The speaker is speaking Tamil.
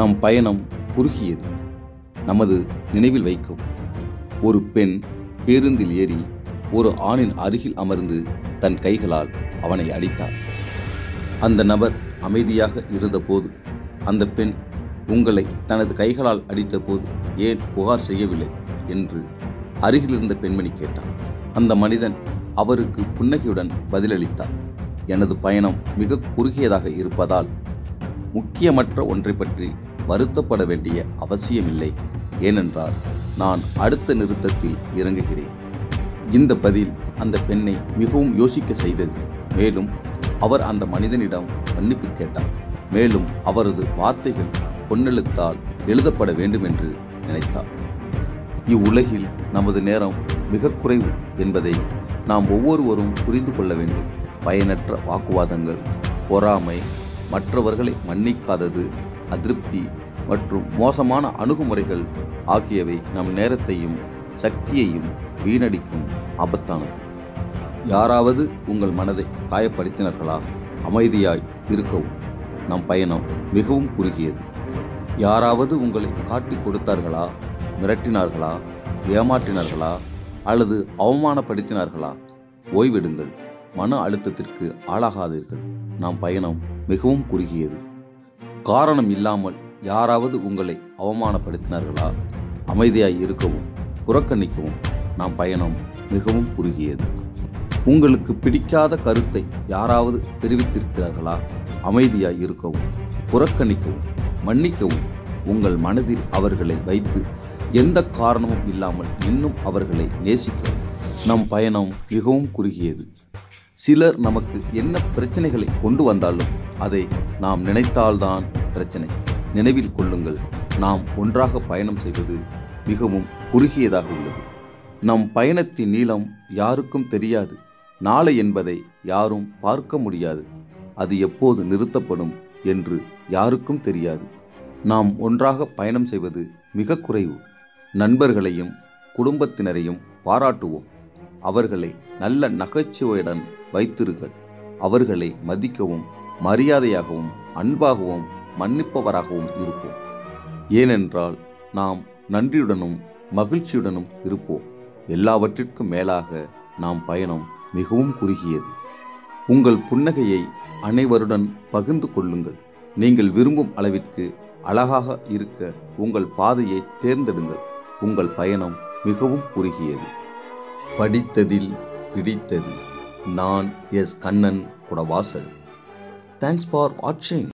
நம் பயணம் குறுகியது நமது நினைவில் வைக்கும் ஒரு பெண் பேருந்தில் ஏறி ஒரு ஆணின் அருகில் அமர்ந்து தன் கைகளால் அவனை அடித்தார் அந்த நபர் அமைதியாக இருந்தபோது அந்த பெண் உங்களை தனது கைகளால் அடித்தபோது ஏன் புகார் செய்யவில்லை என்று அருகில் இருந்த பெண்மணி கேட்டார் அந்த மனிதன் அவருக்கு புன்னகையுடன் பதிலளித்தார் எனது பயணம் மிக குறுகியதாக இருப்பதால் முக்கியமற்ற ஒன்றை பற்றி வருத்தப்பட வேண்டிய அவசியமில்லை ஏனென்றால் நான் அடுத்த நிறுத்தத்தில் இறங்குகிறேன் இந்த பதில் அந்த பெண்ணை மிகவும் யோசிக்க செய்தது மேலும் அவர் அந்த மனிதனிடம் மன்னிப்பு கேட்டார் மேலும் அவரது வார்த்தைகள் பொன்னெழுத்தால் எழுதப்பட வேண்டும் என்று நினைத்தார் இவ்வுலகில் நமது நேரம் மிக குறைவு என்பதை நாம் ஒவ்வொருவரும் புரிந்து கொள்ள வேண்டும் பயனற்ற வாக்குவாதங்கள் பொறாமை மற்றவர்களை மன்னிக்காதது அதிருப்தி மற்றும் மோசமான அணுகுமுறைகள் ஆகியவை நம் நேரத்தையும் சக்தியையும் வீணடிக்கும் ஆபத்தானது யாராவது உங்கள் மனதை காயப்படுத்தினார்களா அமைதியாய் இருக்கவும் நம் பயணம் மிகவும் குறுகியது யாராவது உங்களை காட்டிக் கொடுத்தார்களா மிரட்டினார்களா ஏமாற்றினார்களா அல்லது அவமானப்படுத்தினார்களா ஓய்வெடுங்கள் மன அழுத்தத்திற்கு ஆளாகாதீர்கள் நாம் பயணம் மிகவும் குறுகியது காரணம் இல்லாமல் யாராவது உங்களை அவமானப்படுத்தினார்களா அமைதியாய் இருக்கவும் புறக்கணிக்கவும் நாம் பயணம் மிகவும் குறுகியது உங்களுக்கு பிடிக்காத கருத்தை யாராவது தெரிவித்திருக்கிறார்களா அமைதியாய் இருக்கவும் புறக்கணிக்கவும் மன்னிக்கவும் உங்கள் மனதில் அவர்களை வைத்து எந்த காரணமும் இல்லாமல் இன்னும் அவர்களை நேசிக்கவும் நம் பயணம் மிகவும் குறுகியது சிலர் நமக்கு என்ன பிரச்சனைகளை கொண்டு வந்தாலும் அதை நாம் நினைத்தால்தான் பிரச்சனை நினைவில் கொள்ளுங்கள் நாம் ஒன்றாக பயணம் செய்வது மிகவும் குறுகியதாக உள்ளது நம் பயணத்தின் நீளம் யாருக்கும் தெரியாது நாளை என்பதை யாரும் பார்க்க முடியாது அது எப்போது நிறுத்தப்படும் என்று யாருக்கும் தெரியாது நாம் ஒன்றாக பயணம் செய்வது மிக குறைவு நண்பர்களையும் குடும்பத்தினரையும் பாராட்டுவோம் அவர்களை நல்ல நகைச்சுவையுடன் வைத்திருங்கள் அவர்களை மதிக்கவும் மரியாதையாகவும் அன்பாகவும் மன்னிப்பவராகவும் இருப்போம் ஏனென்றால் நாம் நன்றியுடனும் மகிழ்ச்சியுடனும் இருப்போம் எல்லாவற்றிற்கும் மேலாக நாம் பயணம் மிகவும் குறுகியது உங்கள் புன்னகையை அனைவருடன் பகிர்ந்து கொள்ளுங்கள் நீங்கள் விரும்பும் அளவிற்கு அழகாக இருக்க உங்கள் பாதையை தேர்ந்தெடுங்கள் உங்கள் பயணம் மிகவும் குறுகியது படித்ததில் பிடித்தது நான் S Kannan Kudavasal thanks for வாட்சிங்